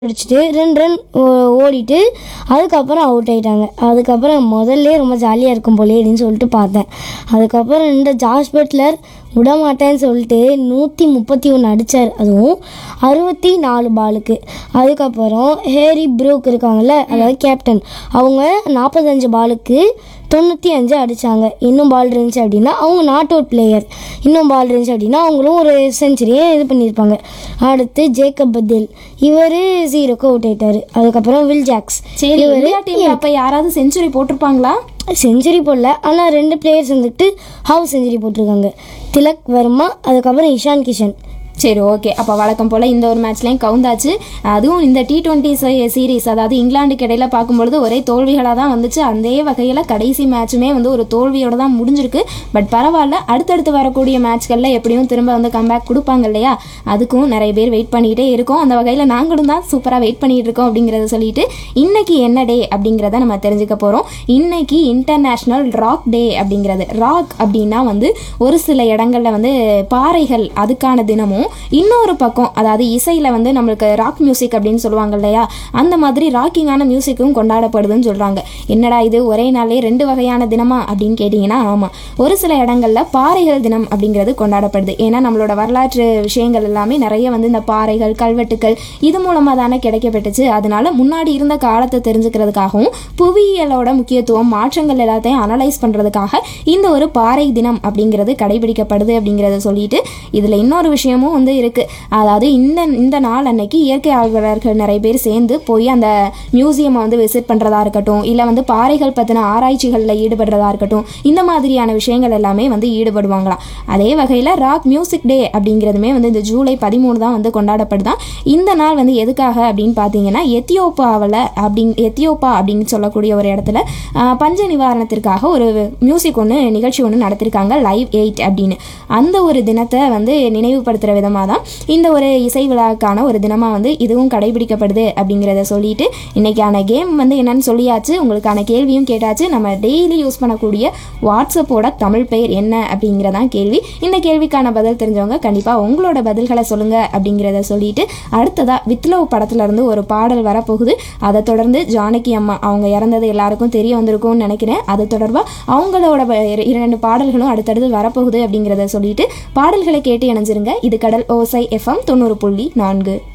அடிச்சுட்டு ரெண்டு ரன் ஓ- ஓடிட்டு அதுக்கப்புறம் அவுட் ஆயிட்டாங்க அதுக்கப்புறம் முதல்ல ரொம்ப ஜாலியாக இருக்கும் போலே அப்படின்னு சொல்லிட்டு பார்த்தேன் அதுக்கப்புறம் இந்த ஜாஸ் பட்லர் விடமாட்டேன்னு சொல்லிட்டு நூற்றி முப்பத்தி ஒன்று அடித்தார் அதுவும் அறுபத்தி நாலு பாலுக்கு அதுக்கப்புறம் ஹேரி ப்ரூக் இருக்காங்கல்ல அதாவது கேப்டன் அவங்க நாற்பத்தஞ்சு பாலுக்கு தொண்ணூற்றி அஞ்சு அடித்தாங்க இன்னும் பால் இருந்துச்சு அப்படின்னா அவங்க நாட் அவுட் பிளேயர் இன்னும் பால் இருந்துச்சு அப்படின்னா அவங்களும் ஒரு செஞ்சுரியை இது பண்ணியிருப்பாங்க அடுத்து ஜேக்கப் பத்தில் இவர் ஜீரோக்கு அவுட் ஆயிட்டாரு அதுக்கப்புறம் வில் ஜாக்ஸ் சரி இந்தியா டீம்ல அப்ப யாராவது செஞ்சுரி போட்டிருப்பாங்களா செஞ்சுரி போடல ஆனால் ரெண்டு பிளேயர்ஸ் வந்துட்டு ஹாஃப் செஞ்சுரி போட்டிருக்காங்க திலக் வர்மா அதுக்கப்புறம் இஷான் கிஷன் சரி ஓகே அப்போ வழக்கம் போல் இந்த ஒரு மேட்ச்லையும் கவுந்தாச்சு அதுவும் இந்த டி டுவெண்ட்டி சீரீஸ் அதாவது இங்கிலாந்துக்கு இடையில பார்க்கும்பொழுது ஒரே தோல்விகளாக தான் வந்துச்சு அதே வகையில் கடைசி மேட்சுமே வந்து ஒரு தோல்வியோட தான் முடிஞ்சிருக்கு பட் பரவாயில்ல அடுத்தடுத்து வரக்கூடிய மேட்ச்களில் எப்படியும் திரும்ப வந்து கம்பேக் கொடுப்பாங்க இல்லையா அதுக்கும் நிறைய பேர் வெயிட் பண்ணிக்கிட்டே இருக்கோம் அந்த வகையில் நாங்களும் தான் சூப்பராக வெயிட் பண்ணிட்டு இருக்கோம் அப்படிங்கிறத சொல்லிட்டு இன்னைக்கு என்ன டே அப்படிங்கிறத நம்ம தெரிஞ்சுக்க போகிறோம் இன்னைக்கு இன்டர்நேஷ்னல் ராக் டே அப்படிங்கிறது ராக் அப்படின்னா வந்து ஒரு சில இடங்கள்ல வந்து பாறைகள் அதுக்கான தினமும் இன்னொரு பக்கம் அதாவது இசையில் வந்து நம்மளுக்கு ராக் மியூசிக் அப்படின்னு சொல்லுவாங்க இல்லையா அந்த மாதிரி ராக்கிங்கான மியூசிக்கும் கொண்டாடப்படுதுன்னு சொல்கிறாங்க என்னடா இது ஒரே நாளே ரெண்டு வகையான தினமா அப்படின்னு கேட்டிங்கன்னா ஆமாம் ஒரு சில இடங்களில் பாறைகள் தினம் அப்படிங்கிறது கொண்டாடப்படுது ஏன்னா நம்மளோட வரலாற்று விஷயங்கள் எல்லாமே நிறைய வந்து இந்த பாறைகள் கல்வெட்டுக்கள் இது மூலமாக தானே கிடைக்கப்பட்டுச்சு அதனால முன்னாடி இருந்த காலத்தை தெரிஞ்சுக்கிறதுக்காகவும் புவியியலோட முக்கியத்துவம் மாற்றங்கள் எல்லாத்தையும் அனலைஸ் பண்ணுறதுக்காக இந்த ஒரு பாறை தினம் அப்படிங்கிறது கடைபிடிக்கப்படுது அப்படிங்கிறத சொல்லிட்டு இதில் இன்னொரு விஷயமும் வந்து இருக்குது அதாவது இந்த இந்த நாள் அன்னைக்கு இயற்கை ஆர்வலர்கள் நிறைய பேர் சேர்ந்து போய் அந்த மியூசியமை வந்து விசிட் பண்ணுறதா இருக்கட்டும் இல்லை வந்து பாறைகள் பற்றின ஆராய்ச்சிகளில் ஈடுபடுறதா இருக்கட்டும் இந்த மாதிரியான விஷயங்கள் எல்லாமே வந்து ஈடுபடுவாங்களாம் அதே வகையில் ராக் மியூசிக் டே அப்படிங்கிறதுமே வந்து இந்த ஜூலை பதிமூணு தான் வந்து கொண்டாடப்படுதான் இந்த நாள் வந்து எதுக்காக அப்படின்னு பார்த்தீங்கன்னா எத்தியோப்பாவில் அப்படிங் எத்தியோப்பா அப்படின்னு சொல்லக்கூடிய ஒரு இடத்துல ஆஹ், பஞ்ச நிவாரணத்திற்காக ஒரு மியூசிக் ஒன்று நிகழ்ச்சி ஒன்று நடத்திருக்காங்க லைவ் எயிட் அப்படின்னு அந்த ஒரு தினத்தை வந்து நினைவுபடுத்துகிற விதமாக தான் இந்த ஒரு இசை விழாக்கான ஒரு தினமாக வந்து இதுவும் கடைபிடிக்கப்படுது அப்படிங்கிறத சொல்லிட்டு இன்னைக்கான கேம் வந்து என்னன்னு சொல்லியாச்சு உங்களுக்கான கேள்வியும் கேட்டாச்சு நம்ம டெய்லி யூஸ் பண்ணக்கூடிய வாட்ஸ்அப்போட தமிழ் பெயர் என்ன அப்படிங்கிறதான் கேள்வி இந்த கேள்விக்கான பதில் தெரிஞ்சவங்க கண்டிப்பாக உங்களோட பதில்களை சொல்லுங்க அப்படிங்கிறத சொல்லிட்டு அடுத்ததா வித்லவ் படத்துல இருந்து ஒரு பாடல் வரப்போகுது அதை தொடர்ந்து ஜானகி அம்மா அவங்க இறந்தது எல்லாருக்கும் தெரிய வந்திருக்கும்னு நினைக்கிறேன் அது தொடர்பாக அவங்களோட ப- இர- இரண்டு பாடல்களும் அடுத்தடுத்து வரப்போகுது அப்படிங்கிறத சொல்லிட்டு பாடல்களை கேட்டு இணைஞ்சிருங்க இது கடல் ஓசை எஃப்எம் தொண்ணூறு புள்ளி நான்கு